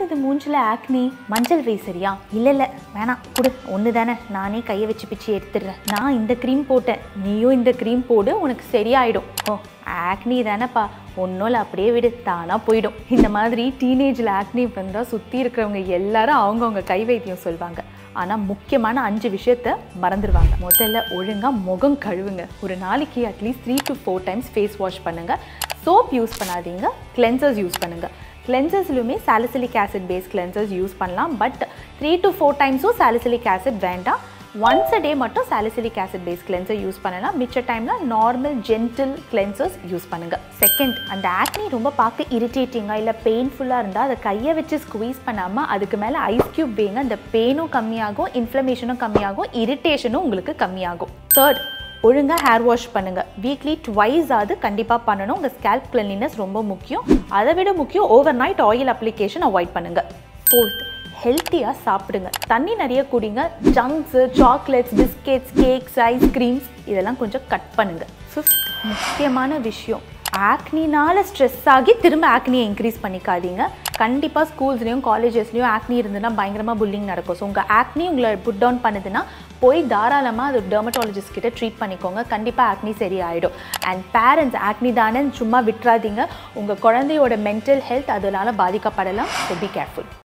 இது மூஞ்சில் ஆக்னி மஞ்சள் வை சரியா இல்லை இல்லை வேணாம் கொடு ஒன்று தானே நானே கையை வச்சு பிச்சு எடுத்துடுறேன் நான் இந்த க்ரீம் போட்டேன் நீயும் இந்த க்ரீம் போடு உனக்கு சரியாயிடும் ஓ ஆக்னி தானேப்பா ஒன்றும் இல்லை அப்படியே விடு தானாக போயிடும் இந்த மாதிரி டீனேஜில் ஆக்னி வந்தால் சுற்றி இருக்கிறவங்க எல்லாரும் அவங்கவுங்க கை வைத்தியம் சொல்லுவாங்க ஆனால் முக்கியமான அஞ்சு விஷயத்த மறந்துடுவாங்க முதல்ல ஒழுங்காக முகம் கழுவுங்க ஒரு நாளைக்கு at least three to four times face wash பண்ணுங்கள் சோப் யூஸ் பண்ணாதீங்க கிளென்சர்ஸ் யூஸ் பண்ணுங்கள் கிளென்சர்ஸ்லையுமே salicylic acid face cleansers use பண்ணலாம் பட் த்ரீ டு ஃபோர் டைம்ஸும் சாலிசிலிக் ஆசிட் வேண்டாம் ஒன்ஸ் அ டே மட்டும் salicylic acid face cleanser use பண்ணலாம் மிச்ச டைமில் நார்மல் ஜென்டில் கிளென்சர்ஸ் யூஸ் பண்ணுங்கள் செகண்ட் அந்த ஆக்னி ரொம்ப பார்க்க இரிட்டேட்டிங்காக இல்லை பெயின்ஃபுல்லாக இருந்தால் அதை கையை வச்சு ஸ்குவீஸ் பண்ணாமல் அதுக்கு மேலே ஐஸ் கியூப் வைங்க அந்த பெயினும் கம்மியாகும் இன்ஃப்ளமேஷனும் கம்மியாகும் இரிட்டேஷனும் உங்களுக்கு கம்மியாகும் தேர்ட் ஒழுங்காக ஹேர் வாஷ் பண்ணுங்கள் வீக்லி ட்வைஸ் ஆகுது கண்டிப்பாக பண்ணணும் உங்கள் ஸ்கேல்ப் கிளென்லினஸ் ரொம்ப முக்கியம் அதை விட முக்கியம் overnight oil application avoid பண்ணுங்கள் ஃபோர்த் ஹெல்த்தியாக சாப்பிடுங்க தண்ணி நிறைய குடிங்க junks chocolates biscuits cakes ice creams இதெல்லாம் கொஞ்சம் கட் பண்ணுங்கள் ஃபிஃப்த் முக்கியமான விஷயம் ஆக்னினால ஸ்ட்ரெஸ் ஆகி திரும்ப ஆக்னியை இன்க்ரீஸ் பண்ணிக்காதீங்க கண்டிப்பாக ஸ்கூல்ஸ்லேயும் காலேஜஸ்லேயும் ஆக்னி இருந்ததுன்னா பயங்கரமாக புல்லிங் நடக்கும் ஸோ உங்கள் ஆக்னி உங்களை புட் டவுன் பண்ணுதுன்னா போய் தாராளமாக அது டெர்மட்டாலஜிஸ்ட் கிட்ட ட்ரீட் பண்ணிக்கோங்க கண்டிப்பாக ஆக்னி சரியாயிடும் அண்ட் பேரண்ட்ஸ் ஆக்னி தானே சும்மா விட்டுறாதீங்க உங்கள் குழந்தையோட மென்டல் ஹெல்த் அதனால பாதிக்கப்படலாம் ஸோ பி கேர்ஃபுல்